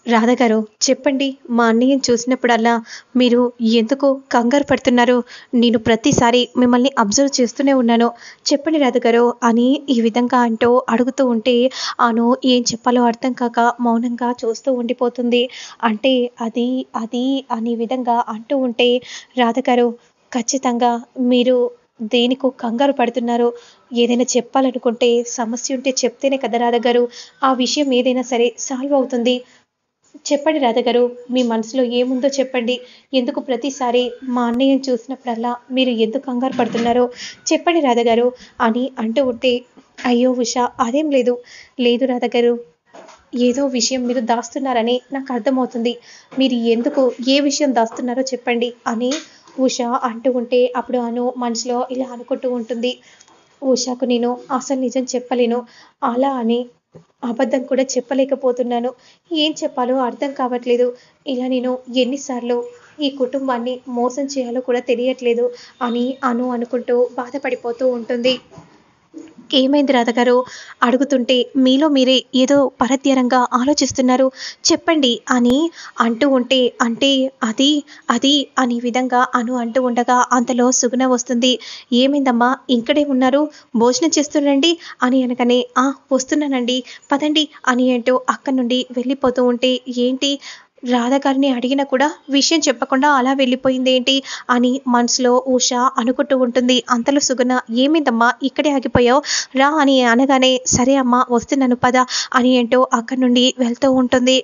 రాధగారు చెప్పండి మా అన్నయ్యని చూసినప్పుడల్లా మీరు ఎందుకు కంగారు పడుతున్నారు నేను ప్రతిసారి మిమ్మల్ని అబ్జర్వ్ చేస్తూనే ఉన్నాను చెప్పండి రాధగారు అని ఈ విధంగా అంటూ అడుగుతూ ఉంటే అను ఏం చెప్పాలో అర్థం కాక మౌనంగా చూస్తూ ఉండిపోతుంది అంటే అది అది అనే విధంగా అంటూ ఉంటే రాధగారు ఖచ్చితంగా మీరు దేనికో కంగారు పడుతున్నారు ఏదైనా చెప్పాలనుకుంటే సమస్య ఉంటే చెప్తేనే కదా రాధగారు ఆ విషయం ఏదైనా సరే సాల్వ్ అవుతుంది చెప్పండి రాధగారు మీ మనసులో ఏముందో చెప్పండి ఎందుకు ప్రతిసారి మా అన్నయ్యని చూసినప్పుడల్లా మీరు ఎందుకు కంగారు పడుతున్నారో చెప్పండి రాధగారు అని అంటూ ఉంటే అయ్యో ఉష అదేం లేదు లేదు రాధగారు ఏదో విషయం మీరు దాస్తున్నారని నాకు అర్థమవుతుంది మీరు ఎందుకు ఏ విషయం దాస్తున్నారో చెప్పండి అని ఉష అంటూ ఉంటే అప్పుడు అను మనసులో ఇలా అనుకుంటూ ఉంటుంది ఉషాకు నేను అసలు నిజం చెప్పలేను అలా అని అబద్ధం కూడా చెప్పలేకపోతున్నాను ఏం చెప్పాలో అర్థం కావట్లేదు ఇలా నేను ఎన్నిసార్లు ఈ కుటుంబాన్ని మోసం చేయాలో కూడా తెలియట్లేదు అని అను అనుకుంటూ బాధపడిపోతూ ఉంటుంది ఏమైంది రాధగారు అడుగుతుంటే మీలో మీరే ఏదో పరధ్యరంగా ఆలోచిస్తున్నారు చెప్పండి అని అంటూ ఉంటే అంటే అది అది అనే విధంగా అను అంటూ ఉండగా అంతలో సుగుణ వస్తుంది ఏమైందమ్మా ఇక్కడే ఉన్నారు భోజనం చేస్తున్నారండి అని అనగానే ఆ వస్తున్నానండి పదండి అని అంటూ అక్కడి నుండి వెళ్ళిపోతూ ఉంటే ఏంటి రాధ గారిని అడిగినా కూడా విషయం చెప్పకుండా అలా వెళ్ళిపోయింది ఏంటి అని మనసులో ఉష అనుకుంటూ ఉంటుంది అంతలో సుగుణ ఏమైందమ్మా ఇక్కడే ఆగిపోయావు రా అని అనగానే సరే అమ్మా వస్తున్నాను పద అని అంటూ అక్కడి నుండి వెళ్తూ ఉంటుంది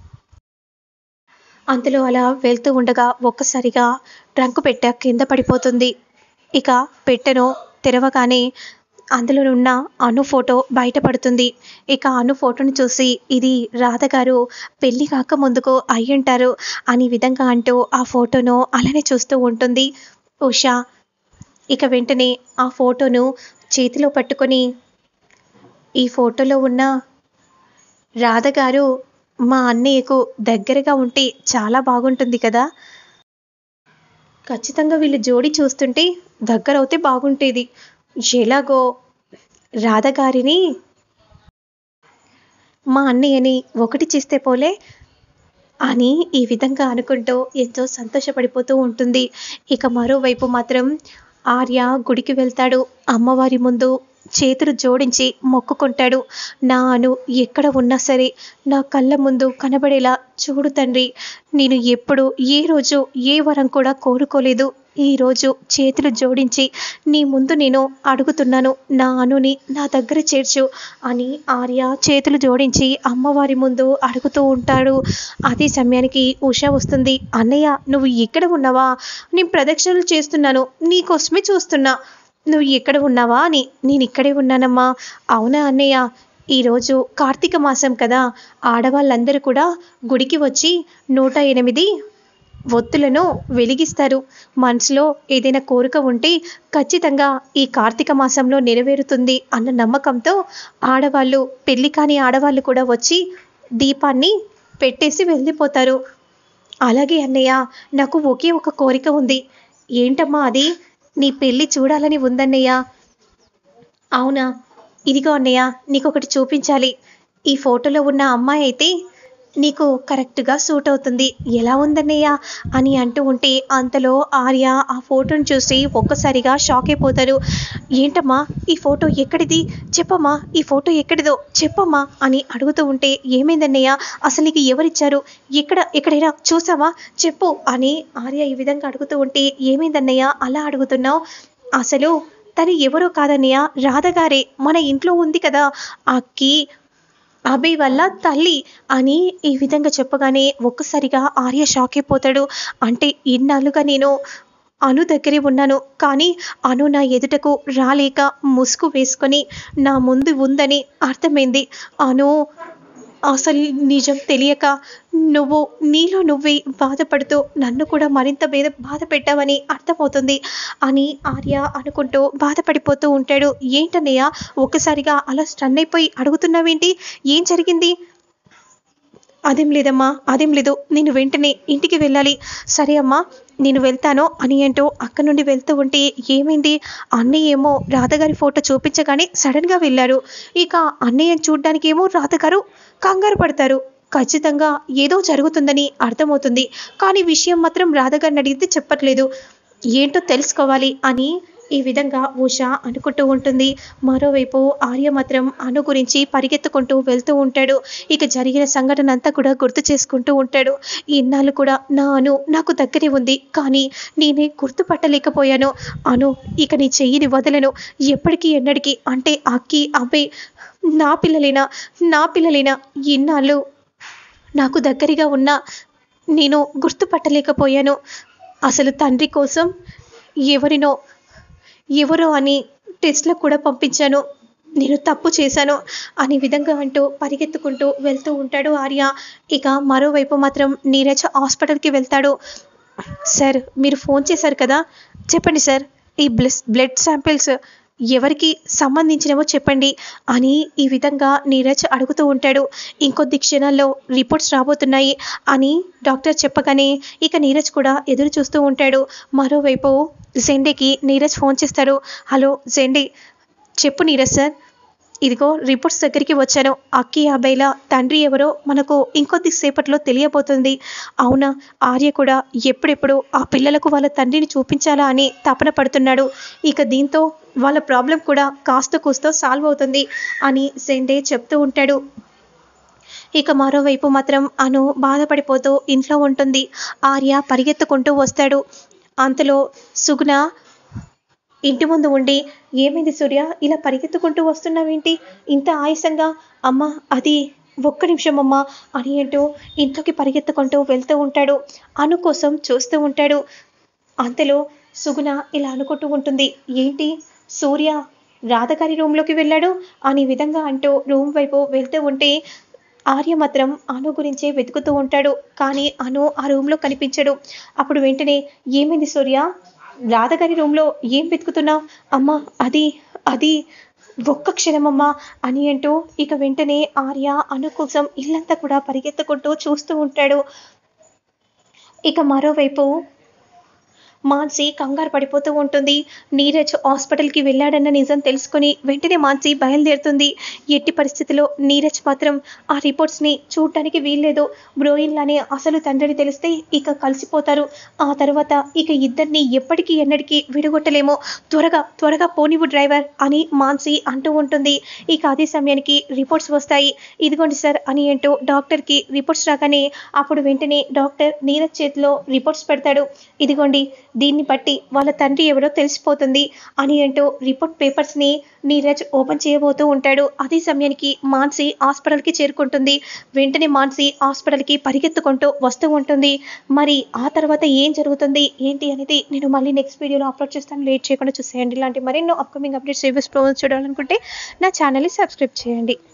అంతలో అలా వెళ్తూ ఉండగా ఒక్కసారిగా ట్రంకు పెట్ట కింద పడిపోతుంది ఇక పెట్టెను తెరవగానే అందులో ఉన్న అను ఫోటో బయటపడుతుంది ఇక అను ఫోటోను చూసి ఇది రాధ గారు పెళ్లి కాక ముందుకు అయ్యుంటారు అని విధంగా అంటూ ఆ ఫోటోను అలానే చూస్తూ ఉంటుంది ఉషా ఇక వెంటనే ఆ ఫోటోను చేతిలో పట్టుకొని ఈ ఫోటోలో ఉన్న రాధ గారు మా అన్నయ్యకు దగ్గరగా ఉంటే చాలా బాగుంటుంది కదా ఖచ్చితంగా వీళ్ళు జోడి చూస్తుంటే దగ్గరవుతే బాగుంటేది ఎలాగో రాధగారిని మా అన్నయ్యని ఒకటి చేస్తే పోలే అని ఈ విధంగా అనుకుంటూ ఎంతో సంతోషపడిపోతూ ఉంటుంది ఇక మరోవైపు మాత్రం ఆర్య గుడికి వెళ్తాడు అమ్మవారి ముందు చేతులు జోడించి మొక్కుకుంటాడు నా అను ఎక్కడ ఉన్నా సరే నా కళ్ళ ముందు కనబడేలా చూడు తండ్రి నేను ఎప్పుడు ఏ రోజు ఏ వరం కూడా కోరుకోలేదు ఈరోజు చేతులు జోడించి నీ ముందు నేను అడుగుతున్నాను నా అనుని నా దగ్గర చేర్చు అని ఆర్య చేతులు జోడించి అమ్మవారి ముందు అడుగుతూ ఉంటాడు అదే సమయానికి ఉష వస్తుంది అన్నయ్య నువ్వు ఎక్కడ ఉన్నావా నేను ప్రదక్షిణలు చేస్తున్నాను నీకోసమే చూస్తున్నా నువ్వు ఎక్కడ ఉన్నావా అని నేను ఇక్కడే ఉన్నానమ్మా అవునా అన్నయ్య ఈరోజు కార్తీక మాసం కదా ఆడవాళ్ళందరూ కూడా గుడికి వచ్చి నూట ఎనిమిది ఒత్తులను వెలిగిస్తారు మనసులో ఏదైనా కోరిక ఉంటే ఖచ్చితంగా ఈ కార్తీక మాసంలో నెరవేరుతుంది అన్న నమ్మకంతో ఆడవాళ్ళు పెళ్లి కాని ఆడవాళ్ళు కూడా వచ్చి దీపాన్ని పెట్టేసి వెళ్ళిపోతారు అలాగే అన్నయ్య నాకు ఒకే ఒక కోరిక ఉంది ఏంటమ్మా అది నీ పెళ్ళి చూడాలని ఉందన్నయ్య అవునా ఇదిగో అన్నయ్య నీకు ఒకటి చూపించాలి ఈ ఫోటోలో ఉన్న అమ్మాయి అయితే నీకు కరెక్ట్గా సూట్ అవుతుంది ఎలా ఉందన్నయ్య అని అంటూ ఉంటే అంతలో ఆర్య ఆ ఫోటోని చూసి ఒక్కసారిగా షాక్ అయిపోతారు ఏంటమ్మా ఈ ఫోటో ఎక్కడిది చెప్పమ్మా ఈ ఫోటో ఎక్కడిదో చెప్పమ్మా అని అడుగుతూ ఉంటే ఏమైందన్నయ్య అసలు నీకు ఎవరిచ్చారు ఎక్కడ ఎక్కడైనా చూసావా చెప్పు అని ఆర్య ఈ విధంగా అడుగుతూ ఉంటే ఏమైందన్నయ్య అలా అడుగుతున్నావు అసలు తను ఎవరో కాదన్నయ్య రాధగారే మన ఇంట్లో ఉంది కదా అక్కి అభయ్ వల్ల తల్లి అని ఈ విధంగా చెప్పగానే ఒక్కసారిగా ఆర్య షాక్ అయిపోతాడు అంటే ఇన్నాళ్ళుగా నేను అను దగ్గరే ఉన్నాను కానీ అను నా ఎదుటకు రాలేక ముసుగు వేసుకొని నా ముందు ఉందని అర్థమైంది అను అసలు నిజం తెలియక నువ్వు నీలో నువ్వే బాధపడుతూ నన్ను కూడా మరింత బాధ బాధ పెట్టావని అర్థమవుతుంది అని ఆర్య అనుకుంటూ బాధపడిపోతూ ఉంటాడు ఏంటన్నయ్య ఒక్కసారిగా అలా స్టన్ అయిపోయి అడుగుతున్నావేంటి ఏం జరిగింది అదేం లేదమ్మా అదేం లేదు నేను వెంటనే ఇంటికి వెళ్ళాలి సరే అమ్మా నేను వెళ్తాను అని అంటూ అక్కడి నుండి వెళ్తూ ఉంటే ఏమైంది అన్నయ్య ఏమో రాధగారి ఫోటో చూపించగానే సడన్గా వెళ్ళారు ఇక అన్నయ్యని చూడ్డానికి ఏమో రాధగారు కంగారు పడతారు ఖచ్చితంగా ఏదో జరుగుతుందని అర్థమవుతుంది కానీ విషయం మాత్రం రాధగారిని అడిగితే చెప్పట్లేదు ఏంటో తెలుసుకోవాలి అని ఈ విధంగా ఉష అనుకుంటూ ఉంటుంది మరోవైపు ఆర్య మాత్రం అను గురించి పరిగెత్తుకుంటూ వెళ్తూ ఉంటాడు ఇక జరిగిన సంఘటన అంతా కూడా గుర్తు చేసుకుంటూ ఉంటాడు ఇన్నాళ్ళు కూడా నా అను నాకు దగ్గరే ఉంది కానీ నేనే గుర్తుపట్టలేకపోయాను అను ఇక నీ చెయ్యిని వదలను ఎప్పటికీ ఎన్నడికి అంటే అక్కి అబ్బాయి నా పిల్లలేనా నా పిల్లలేనా ఇన్నాళ్ళు నాకు దగ్గరగా ఉన్న నేను గుర్తుపట్టలేకపోయాను అసలు తండ్రి కోసం ఎవరినో ఎవరో అని టెస్ట్లకు కూడా పంపించాను నేను తప్పు చేశాను అనే విధంగా అంటూ పరిగెత్తుకుంటూ వెళ్తూ ఉంటాడు ఆర్య ఇక మరోవైపు మాత్రం నీరజ్ హాస్పిటల్కి వెళ్తాడు సార్ మీరు ఫోన్ చేశారు కదా చెప్పండి సార్ ఈ బ్లస్ బ్లడ్ శాంపిల్స్ ఎవరికి సంబంధించినవో చెప్పండి అని ఈ విధంగా నీరజ్ అడుగుతూ ఉంటాడు ఇంకొద్ది క్షణాల్లో రిపోర్ట్స్ రాబోతున్నాయి అని డాక్టర్ చెప్పగానే ఇక నీరజ్ కూడా ఎదురు చూస్తూ ఉంటాడు మరోవైపు జెండేకి నీరజ్ ఫోన్ చేస్తాడు హలో జెండే చెప్పు నీరజ్ సార్ ఇదిగో రిపోర్ట్స్ దగ్గరికి వచ్చాను అక్కి అబ్బాయిల తండ్రి ఎవరో మనకు ఇంకొద్ది సేపట్లో తెలియబోతుంది అవునా ఆర్య కూడా ఎప్పుడెప్పుడు ఆ పిల్లలకు వాళ్ళ తండ్రిని చూపించాలా అని తపన పడుతున్నాడు ఇక దీంతో వాళ్ళ ప్రాబ్లం కూడా కాస్త కూస్తో సాల్వ్ అవుతుంది అని సెండే చెప్తూ ఉంటాడు ఇక మరోవైపు మాత్రం అను బాధపడిపోతూ ఇంట్లో ఉంటుంది ఆర్య పరిగెత్తుకుంటూ వస్తాడు అంతలో సుగుణ ఇంటి ముందు ఉండి ఏమైంది సూర్య ఇలా పరిగెత్తుకుంటూ వస్తున్నావేంటి ఇంత ఆయాసంగా అమ్మ అది ఒక్క నిమిషం అమ్మా అని అంటూ ఇంట్లోకి పరిగెత్తుకుంటూ వెళ్తూ ఉంటాడు అను కోసం చూస్తూ ఉంటాడు అంతలో సుగుణ ఇలా అనుకుంటూ ఉంటుంది ఏంటి సూర్య రాధగారి రూమ్లోకి వెళ్ళాడు అనే విధంగా అంటూ రూమ్ వైపు వెళ్తూ ఉంటే ఆర్య మాత్రం అను గురించే వెతుకుతూ ఉంటాడు కానీ అను ఆ రూమ్లో కనిపించడు అప్పుడు వెంటనే ఏమైంది సూర్య రాధగారి రూమ్లో ఏం వెతుకుతున్నావు అమ్మా అది అది ఒక్క క్షణమమ్మా అని అంటూ ఇక వెంటనే ఆర్య అను కోసం ఇల్లంతా కూడా పరిగెత్తుకుంటూ చూస్తూ ఉంటాడు ఇక మరోవైపు మాన్సి కంగారు పడిపోతూ ఉంటుంది నీరజ్ హాస్పిటల్కి వెళ్ళాడన్న నిజం తెలుసుకొని వెంటనే మాన్సి బయలుదేరుతుంది ఎట్టి పరిస్థితిలో నీరజ్ మాత్రం ఆ రిపోర్ట్స్ని చూడటానికి వీల్లేదు బ్రోయిన్లానే అసలు తండ్రిని తెలిస్తే ఇక కలిసిపోతారు ఆ తర్వాత ఇక ఇద్దరిని ఎప్పటికీ ఎన్నటికీ విడగొట్టలేమో త్వరగా త్వరగా పోనివు డ్రైవర్ అని మాన్సి అంటూ ఉంటుంది ఇక అదే సమయానికి రిపోర్ట్స్ వస్తాయి ఇదిగోండి సార్ అని అంటూ డాక్టర్కి రిపోర్ట్స్ రాగానే అప్పుడు వెంటనే డాక్టర్ నీరజ్ చేతిలో రిపోర్ట్స్ పెడతాడు ఇదిగోండి దీన్ని బట్టి వాళ్ళ తండ్రి ఎవరో తెలిసిపోతుంది అని అంటూ రిపోర్ట్ పేపర్స్ని నీరజ్ ఓపెన్ చేయబోతూ ఉంటాడు అదే సమయానికి మాన్సి హాస్పిటల్కి చేరుకుంటుంది వెంటనే మాన్సి హాస్పిటల్కి పరిగెత్తుకుంటూ వస్తూ ఉంటుంది మరి ఆ తర్వాత ఏం జరుగుతుంది ఏంటి అనేది నేను మళ్ళీ నెక్స్ట్ వీడియోలో అప్లోడ్ చేస్తాను లేట్ చేయకుండా చూసేయండి ఇలాంటి మరెన్నో అప్కమింగ్ అప్డేట్స్ రివ్యూస్ ప్రోగ్రామ్స్ చూడాలనుకుంటే నా ఛానల్ని సబ్స్క్రైబ్ చేయండి